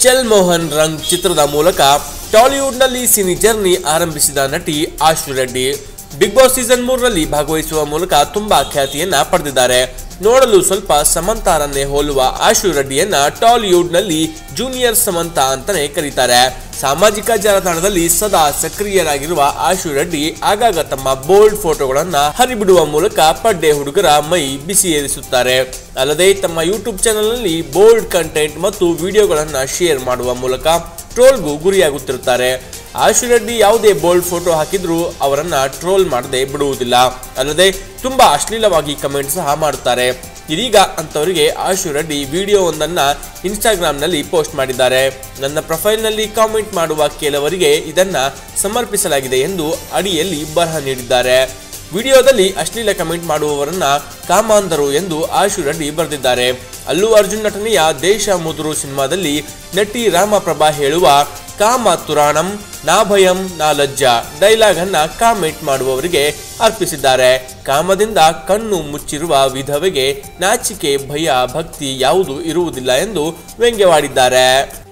ಚಲ್ ಮೋಹನ್ ರಂಗ್ ಚಿತ್ರದ ಮೂಲಕ ಟಾಲಿವುಡ್ನಲ್ಲಿ ಸಿನಿ ಜರ್ನಿ ಆರಂಭಿಸಿದ ನಟಿ ಆಶು ರೆಡ್ಡಿ ಬಿಗ್ ಬಾಸ್ ಸೀಸನ್ ಮೂರರಲ್ಲಿ ಭಾಗವಹಿಸುವ ಮೂಲಕ ತುಂಬಾ ಖ್ಯಾತಿಯನ್ನ ಪಡೆದಿದ್ದಾರೆ ನೋಡಲು ಸ್ವಲ್ಪ ಸಮಂತಾರನ್ನೇ ಹೋಲುವ ಆಶು ರೆಡ್ಡಿಯನ್ನ ಟಾಲಿವುಡ್ನಲ್ಲಿ ಜೂನಿಯರ್ ಸಮಂತ ಅಂತಾನೆ ಕರೀತಾರೆ ಸಾಮಾಜಿಕ ಜಾಲತಾಣದಲ್ಲಿ ಸದಾ ಸಕ್ರಿಯರಾಗಿರುವ ಆಶು ರೆಡ್ಡಿ ಆಗಾಗ ತಮ್ಮ ಬೋಲ್ಡ್ ಫೋಟೋಗಳನ್ನ ಹರಿಬಿಡುವ ಮೂಲಕ ಪಡ್ಡೆ ಹುಡುಗರ ಮೈ ಬಿಸಿಯೇರಿಸುತ್ತಾರೆ ಅಲ್ಲದೆ ತಮ್ಮ ಯೂಟ್ಯೂಬ್ ಚಾನೆಲ್ನಲ್ಲಿ ಬೋಲ್ಡ್ ಕಂಟೆಂಟ್ ಮತ್ತು ವಿಡಿಯೋಗಳನ್ನ ಶೇರ್ ಮಾಡುವ ಮೂಲಕ ಟ್ರೋಲ್ಗೂ ಗುರಿಯಾಗುತ್ತಿರುತ್ತಾರೆ ಆಶು ರೆಡ್ಡಿ ಯಾವುದೇ ಬೋಲ್ಡ್ ಫೋಟೋ ಹಾಕಿದ್ರೂ ಅವರನ್ನ ಟ್ರೋಲ್ ಮಾಡದೆ ಬಿಡುವುದಿಲ್ಲ ಅಲ್ಲದೆ ತುಂಬಾ ಅಶ್ಲೀಲವಾಗಿ ಕಮೆಂಟ್ ಸಹ ಮಾಡುತ್ತಾರೆ ಇದೀಗ ಅಂತವರಿಗೆ ಆಶು ರೆಡ್ಡಿ ವಿಡಿಯೋ ಒಂದನ್ನ ಇನ್ಸ್ಟಾಗ್ರಾಮ್ನಲ್ಲಿ ಪೋಸ್ಟ್ ಮಾಡಿದ್ದಾರೆ ನನ್ನ ಪ್ರೊಫೈಲ್ನಲ್ಲಿ ಕಾಮೆಂಟ್ ಮಾಡುವ ಕೆಲವರಿಗೆ ಇದನ್ನ ಸಮರ್ಪಿಸಲಾಗಿದೆ ಎಂದು ಅಡಿಯಲ್ಲಿ ಬರಹ ನೀಡಿದ್ದಾರೆ ವಿಡಿಯೋದಲ್ಲಿ ಅಶ್ಲೀಲ ಕಮೆಂಟ್ ಮಾಡುವವರನ್ನ ಕಾಮಾಂಧರು ಎಂದು ಆಶು ರೆಡ್ಡಿ ಬರೆದಿದ್ದಾರೆ ಅಲ್ಲು ಅರ್ಜುನ್ ನಟನೆಯ ದೇಶ ಮುದುರು ಸಿನಿಮಾದಲ್ಲಿ ನಟಿ ರಾಮಪ್ರಭಾ ಹೇಳುವ ಕಾಮ ತುರಾಣಂ ನಾ ಭಯಂ ನಾ ಲಜ್ಜಾ ಡೈಲಾಗ್ ಅನ್ನ ಕಾಮೆಂಟ್ ಮಾಡುವವರಿಗೆ ಅರ್ಪಿಸಿದ್ದಾರೆ ಕಾಮದಿಂದ ಕಣ್ಣು ಮುಚ್ಚಿರುವ ವಿಧವೆಗೆ ನಾಚಿಕೆ ಭಯ ಭಕ್ತಿ ಯಾವುದು ಇರುವುದಿಲ್ಲ ಎಂದು ವ್ಯಂಗ್ಯವಾಡಿದ್ದಾರೆ